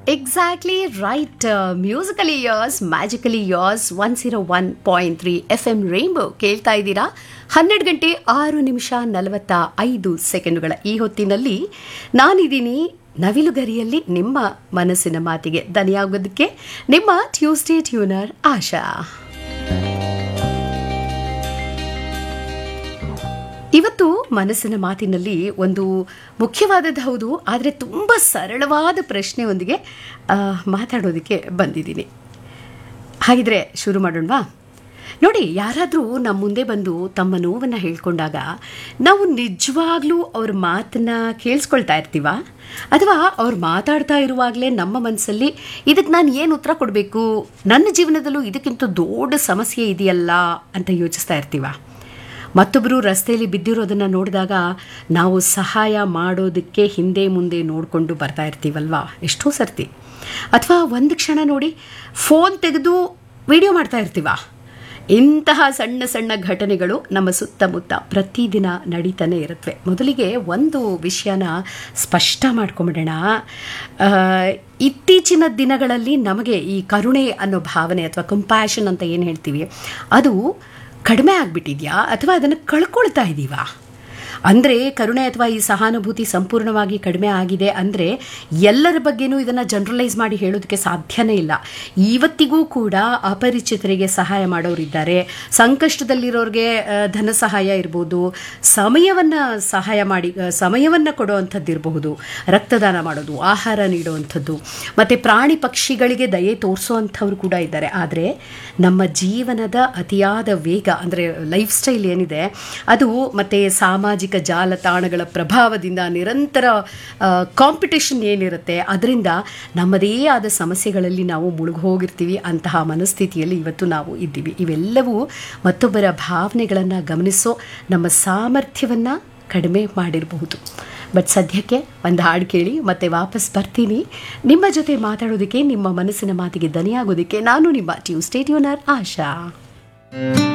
exactly right musically yours magically yours one zero one point three F M rainbow ಕೇಳ್ತಾ ಇದ್ದೀರಾ ಹನ್ನೆರಡು ಗಂಟೆ ಆರು ನಿಮಿಷ ನಲವತ್ತ ಐದು ಸೆಕೆಂಡುಗಳ ಈ ಹೊತ್ತಿನಲ್ಲಿ ನಾನಿದ್ದೀನಿ ನವಿಲುಗರಿಯಲ್ಲಿ ನಿಮ್ಮ ಮನಸ್ಸಿನ ಮಾತಿಗೆ ದನಿಯಾಗೋದಕ್ಕೆ ನಿಮ್ಮ ಟ್ಯೂಸ್ಡೇ ಟ್ಯೂನರ್ ಆಶಾ ಇವತ್ತು ಮನಸ್ಸಿನ ಮಾತಿನಲ್ಲಿ ಒಂದು ಮುಖ್ಯವಾದದ್ದು ಹೌದು ಆದರೆ ತುಂಬ ಸರಳವಾದ ಪ್ರಶ್ನೆಯೊಂದಿಗೆ ಆ, ಮಾತಾಡೋದಕ್ಕೆ ಬಂದಿದ್ದೀನಿ ಹಾಗಿದ್ರೆ ಶುರು ಮಾಡೋಣವಾ ನೋಡಿ ಯಾರಾದರೂ ನಮ್ಮ ಮುಂದೆ ಬಂದು ತಮ್ಮ ನೋವನ್ನು ಹೇಳ್ಕೊಂಡಾಗ ನಾವು ನಿಜವಾಗ್ಲೂ ಅವ್ರ ಮಾತನ್ನ ಕೇಳಿಸ್ಕೊಳ್ತಾ ಇರ್ತೀವ ಅಥವಾ ಅವ್ರು ಮಾತಾಡ್ತಾ ಇರುವಾಗಲೇ ನಮ್ಮ ಮನಸ್ಸಲ್ಲಿ ಇದಕ್ಕೆ ನಾನು ಏನು ಉತ್ತರ ಕೊಡಬೇಕು ನನ್ನ ಜೀವನದಲ್ಲೂ ಇದಕ್ಕಿಂತ ದೊಡ್ಡ ಸಮಸ್ಯೆ ಇದೆಯಲ್ಲ ಅಂತ ಯೋಚಿಸ್ತಾ ಇರ್ತೀವ ಮತ್ತೊಬ್ಬರು ರಸ್ತೆಯಲ್ಲಿ ಬಿದ್ದಿರೋದನ್ನು ನೋಡಿದಾಗ ನಾವು ಸಹಾಯ ಮಾಡೋದಕ್ಕೆ ಹಿಂದೆ ಮುಂದೆ ನೋಡಿಕೊಂಡು ಬರ್ತಾ ಇರ್ತೀವಲ್ವಾ ಎಷ್ಟೋ ಸರ್ತಿ ಅಥವಾ ಒಂದು ಕ್ಷಣ ನೋಡಿ ಫೋನ್ ತೆಗೆದು ವಿಡಿಯೋ ಮಾಡ್ತಾ ಇರ್ತೀವ ಇಂತಹ ಸಣ್ಣ ಸಣ್ಣ ಘಟನೆಗಳು ನಮ್ಮ ಸುತ್ತಮುತ್ತ ಪ್ರತಿದಿನ ನಡೀತಾನೆ ಇರುತ್ತವೆ ಮೊದಲಿಗೆ ಒಂದು ವಿಷಯನ ಸ್ಪಷ್ಟ ಮಾಡ್ಕೊಂಬಿಡೋಣ ಆ, ಇತ್ತೀಚಿನ ದಿನಗಳಲ್ಲಿ ನಮಗೆ ಈ ಕರುಣೆ ಅನ್ನೋ ಭಾವನೆ ಅಥವಾ ಕಂಪ್ಯಾಷನ್ ಅಂತ ಏನು ಹೇಳ್ತೀವಿ ಅದು ಕಡಿಮೆ ಆಗಿಬಿಟ್ಟಿದೆಯಾ ಅಥವಾ ಅದನ್ನು ಕಳ್ಕೊಳ್ತಾ ಇದ್ದೀವಾ ಅಂದರೆ ಕರುಣೆ ಅಥವಾ ಈ ಸಹಾನುಭೂತಿ ಸಂಪೂರ್ಣವಾಗಿ ಕಡಿಮೆ ಆಗಿದೆ ಅಂದರೆ ಎಲ್ಲರ ಬಗ್ಗೆನೂ ಇದನ್ನು ಜನರಲೈಸ್ ಮಾಡಿ ಹೇಳೋದಕ್ಕೆ ಸಾಧ್ಯನೇ ಇಲ್ಲ ಇವತ್ತಿಗೂ ಕೂಡ ಅಪರಿಚಿತರಿಗೆ ಸಹಾಯ ಮಾಡೋರಿದ್ದಾರೆ ಸಂಕಷ್ಟದಲ್ಲಿರೋರಿಗೆ ಆ, ಧನ ಸಹಾಯ ಇರ್ಬೋದು ಸಮಯವನ್ನು ಸಹಾಯ ಮಾಡಿ ಸಮಯವನ್ನು ಕೊಡುವಂಥದ್ದು ಇರಬಹುದು ರಕ್ತದಾನ ಮಾಡೋದು ಆಹಾರ ನೀಡುವಂಥದ್ದು ಮತ್ತು ಪ್ರಾಣಿ ಪಕ್ಷಿಗಳಿಗೆ ದಯೆ ತೋರಿಸುವಂಥವ್ರು ಕೂಡ ಇದ್ದಾರೆ ಆದರೆ ನಮ್ಮ ಜೀವನದ ಅತಿಯಾದ ವೇಗ ಅಂದರೆ ಲೈಫ್ ಸ್ಟೈಲ್ ಏನಿದೆ ಅದು ಮತ್ತು ಸಾಮಾಜಿಕ ಜಾಲತಾಣಗಳ ಪ್ರಭಾವದಿಂದ ನಿರಂತರ ಕಾಂಪಿಟೇಷನ್ ಏನಿರುತ್ತೆ ಅದರಿಂದ ನಮ್ಮದೇ ಆದ ಸಮಸ್ಯೆಗಳಲ್ಲಿ ನಾವು ಮುಳುಗಿ ಹೋಗಿರ್ತೀವಿ ಅಂತಹ ಮನಸ್ಥಿತಿಯಲ್ಲಿ ಇವತ್ತು ನಾವು ಇದ್ದೀವಿ ಇವೆಲ್ಲವೂ ಮತ್ತೊಬ್ಬರ ಭಾವನೆಗಳನ್ನು ಗಮನಿಸೋ ನಮ್ಮ ಸಾಮರ್ಥ್ಯವನ್ನು ಕಡಿಮೆ ಮಾಡಿರಬಹುದು ಬಟ್ ಸದ್ಯಕ್ಕೆ ಒಂದು ಹಾಡು ಕೇಳಿ ಮತ್ತೆ ವಾಪಸ್ ಬರ್ತೀನಿ ನಿಮ್ಮ ಜೊತೆ ಮಾತಾಡೋದಕ್ಕೆ ನಿಮ್ಮ ಮನಸ್ಸಿನ ಮಾತಿಗೆ ದನಿಯಾಗೋದಕ್ಕೆ ನಾನು ನಿಮ್ಮ ಟ್ಯೂಸ್ಟೇ ಟ್ಯೂನರ್ ಆಶಾ